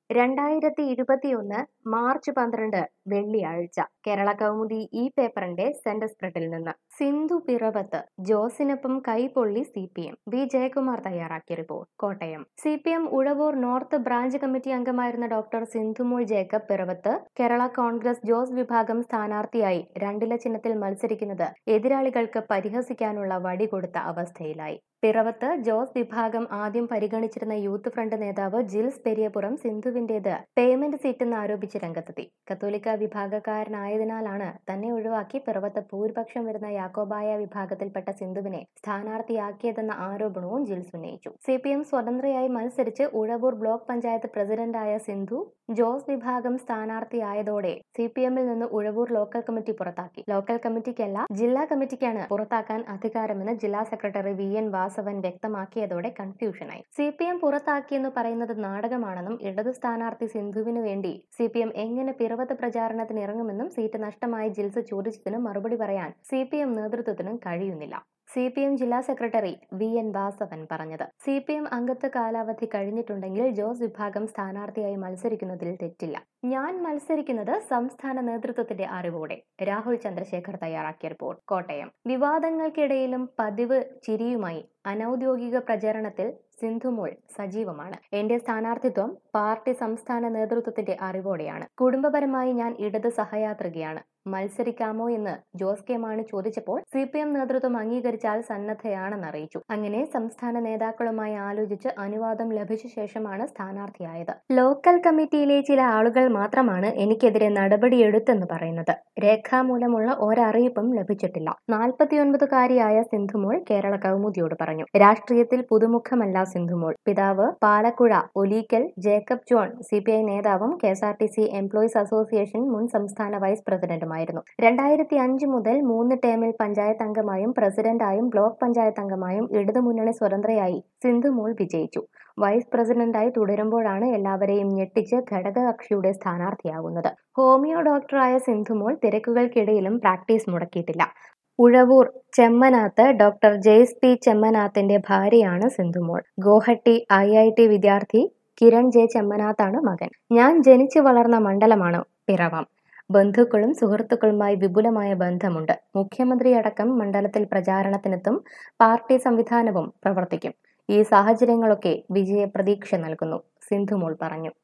രണ്ടായിരത്തി ഇരുപത്തിയൊന്ന് മാർച്ച് പന്ത്രണ്ട് വെള്ളിയാഴ്ച കേരള കൗമുദി ഈ പേപ്പറിന്റെ സെന്റർ സ്പ്രെഡിൽ നിന്ന് സിന്ധു പിറവത്ത് ജോസിനൊപ്പം കൈപൊള്ളി C P M V Jayakumar തയ്യാറാക്കിയ report Kottayam C P M Uzhavoor north branch committee അംഗമായിരുന്ന ഡോക്ടർ സിന്ധുമോൾ ജേക്കബ് പിറവത്ത് കേരള കോൺഗ്രസ് ജോസ് വിഭാഗം സ്ഥാനാർത്ഥിയായി രണ്ടില ചിഹ്നത്തിൽ മത്സരിക്കുന്നത് എതിരാളികൾക്ക് പരിഹസിക്കാനുള്ള വടി കൊടുത്ത അവസ്ഥയിലായി പിറവത്ത് ജോസ് വിഭാഗം ആദ്യം പരിഗണിച്ചിരുന്ന യൂത്ത് ഫ്രണ്ട് നേതാവ് ജിൽസ് പെരിയപുറം സിന്ധുവിന്റേത് പേയ്മെന്റ് സീറ്റെന്ന് ആരോപിച്ച് രംഗത്തെത്തി കത്തോലിക്ക വിഭാഗക്കാരനായതിനാലാണ് തന്നെ ഒഴിവാക്കി പിറവത്ത് ഭൂരിപക്ഷം വരുന്ന യാക്കോബായ വിഭാഗത്തിൽപ്പെട്ട സിന്ധുവിനെ സ്ഥാനാർത്ഥിയാക്കിയതെന്ന ആരോപണവും ജിൽസ് ഉന്നയിച്ചു സി പി എം സ്വതന്ത്രയായി മത്സരിച്ച് ഉഴവൂർ ബ്ലോക്ക് പഞ്ചായത്ത് പ്രസിഡന്റായ സിന്ധു ജോസ് വിഭാഗം സ്ഥാനാർത്ഥിയായതോടെ സി പി എമ്മിൽ നിന്ന് ഉഴവൂർ ലോക്കൽ കമ്മിറ്റി പുറത്താക്കി ലോക്കൽ കമ്മിറ്റിക്കല്ല ജില്ലാ കമ്മിറ്റിക്കാണ് പുറത്താക്കാൻ അധികാരമെന്ന് ജില്ലാ സെക്രട്ടറി വി എൻ വാസവൻ വ്യക്തമാക്കിയതോടെ കൺഫ്യൂഷനായി സി പി എം പുറത്താക്കിയെന്ന് പറയുന്നത് നാടകമാണെന്നും ഇടതു സ്ഥാനാർത്ഥി സിന്ധുവിനു വേണ്ടി സി പി എം എങ്ങനെ പിറവത്ത് പ്രചാരണത്തിന് ഇറങ്ങുമെന്നും സീറ്റ് നഷ്ടമായി ജിൽസ് ചോദിച്ചതിന് മറുപടി പറയാൻ സി പി എം നേതൃത്വത്തിനും കഴിയുന്നില്ല സി പി എം ജില്ലാ സെക്രട്ടറി വി എൻ വാസവൻ പറഞ്ഞത് സി പി എം അംഗത്വ കാലാവധി കഴിഞ്ഞിട്ടുണ്ടെങ്കിൽ ജോസ് വിഭാഗം സ്ഥാനാർത്ഥിയായി മത്സരിക്കുന്നതിൽ തെറ്റില്ല ഞാൻ മത്സരിക്കുന്നത് സംസ്ഥാന നേതൃത്വത്തിന്റെ അറിവോടെ രാഹുൽ ചന്ദ്രശേഖർ തയ്യാറാക്കിയ റിപ്പോർട്ട് കോട്ടയം വിവാദങ്ങൾക്കിടയിലും പതിവ് ചിരിയുമായി അനൌദ്യോഗിക പ്രചരണത്തിൽ സിന്ധുമോൾ സജീവമാണ് എന്റെ സ്ഥാനാർത്ഥിത്വം പാർട്ടി സംസ്ഥാന നേതൃത്വത്തിന്റെ അറിവോടെയാണ് കുടുംബപരമായി ഞാൻ ഇടത് സഹയാത്രികയാണ് മത്സരിക്കാമോ എന്ന് ജോസ് കെ മാണി ചോദിച്ചപ്പോൾ സി പി എം നേതൃത്വം അംഗീകരിച്ചാൽ സന്നദ്ധയാണെന്ന് അറിയിച്ചു അങ്ങനെ സംസ്ഥാന നേതാക്കളുമായി ആലോചിച്ച് അനുവാദം ലഭിച്ച ശേഷമാണ് സ്ഥാനാർത്ഥിയായത് ലോക്കൽ കമ്മിറ്റിയിലെ ചില ആളുകൾ മാത്രമാണ് എനിക്കെതിരെ നടപടിയെടുത്തെന്ന് പറയുന്നത് രേഖാമൂലമുള്ള ഒരറിയിപ്പും ലഭിച്ചിട്ടില്ല നാൽപ്പത്തിയൊൻപതുകാരിയായ സിന്ധുമോൾ കേരള കൗമുദിയോട് പറഞ്ഞു രാഷ്ട്രീയത്തിൽ പുതുമുഖമല്ല സിന്ധുമോൾ പിതാവ് Palakuzha Oleekkal Jacob John C P I നേതാവും K S R T C employees association മുൻ സംസ്ഥാന വൈസ് പ്രസിഡന്റുമായിരുന്നു രണ്ടായിരത്തി അഞ്ച് മുതൽ മൂന്ന് ടേമിൽ പഞ്ചായത്ത് അംഗമായും പ്രസിഡന്റായും ബ്ലോക്ക് പഞ്ചായത്ത് അംഗമായും ഇടതുമുന്നണി സ്വതന്ത്രയായി സിന്ധുമോൾ വിജയിച്ചു വൈസ് പ്രസിഡന്റായി തുടരുമ്പോഴാണ് എല്ലാവരെയും ഞെട്ടിച്ച് ഘടകകക്ഷിയുടെ സ്ഥാനാർത്ഥിയാകുന്നത് ഹോമിയോ ഡോക്ടറായ സിന്ധുമോൾ തിരക്കുകൾക്കിടയിലും പ്രാക്ടീസ് മുടക്കിയിട്ടില്ല ഉഴവൂർ ചെമ്മനാത്ത് ഡോക്ടർ ജെയ്സ് പി ചെമ്മനാത്തിന്റെ ഭാര്യയാണ് Sindhumol Gauhati I I T വിദ്യാർത്ഥി കിരൺ ജെ ചെമ്മനാത്താണ് മകൻ ഞാൻ ജനിച്ചു വളർന്ന മണ്ഡലമാണ് പിറവം ബന്ധുക്കളും സുഹൃത്തുക്കളുമായി വിപുലമായ ബന്ധമുണ്ട് മുഖ്യമന്ത്രിയടക്കം മണ്ഡലത്തിൽ പ്രചാരണത്തിനെത്തും പാർട്ടി സംവിധാനവും പ്രവർത്തിക്കും ഈ സാഹചര്യങ്ങളൊക്കെ വിജയ പ്രതീക്ഷ നൽകുന്നു സിന്ധുമോൾ പറഞ്ഞു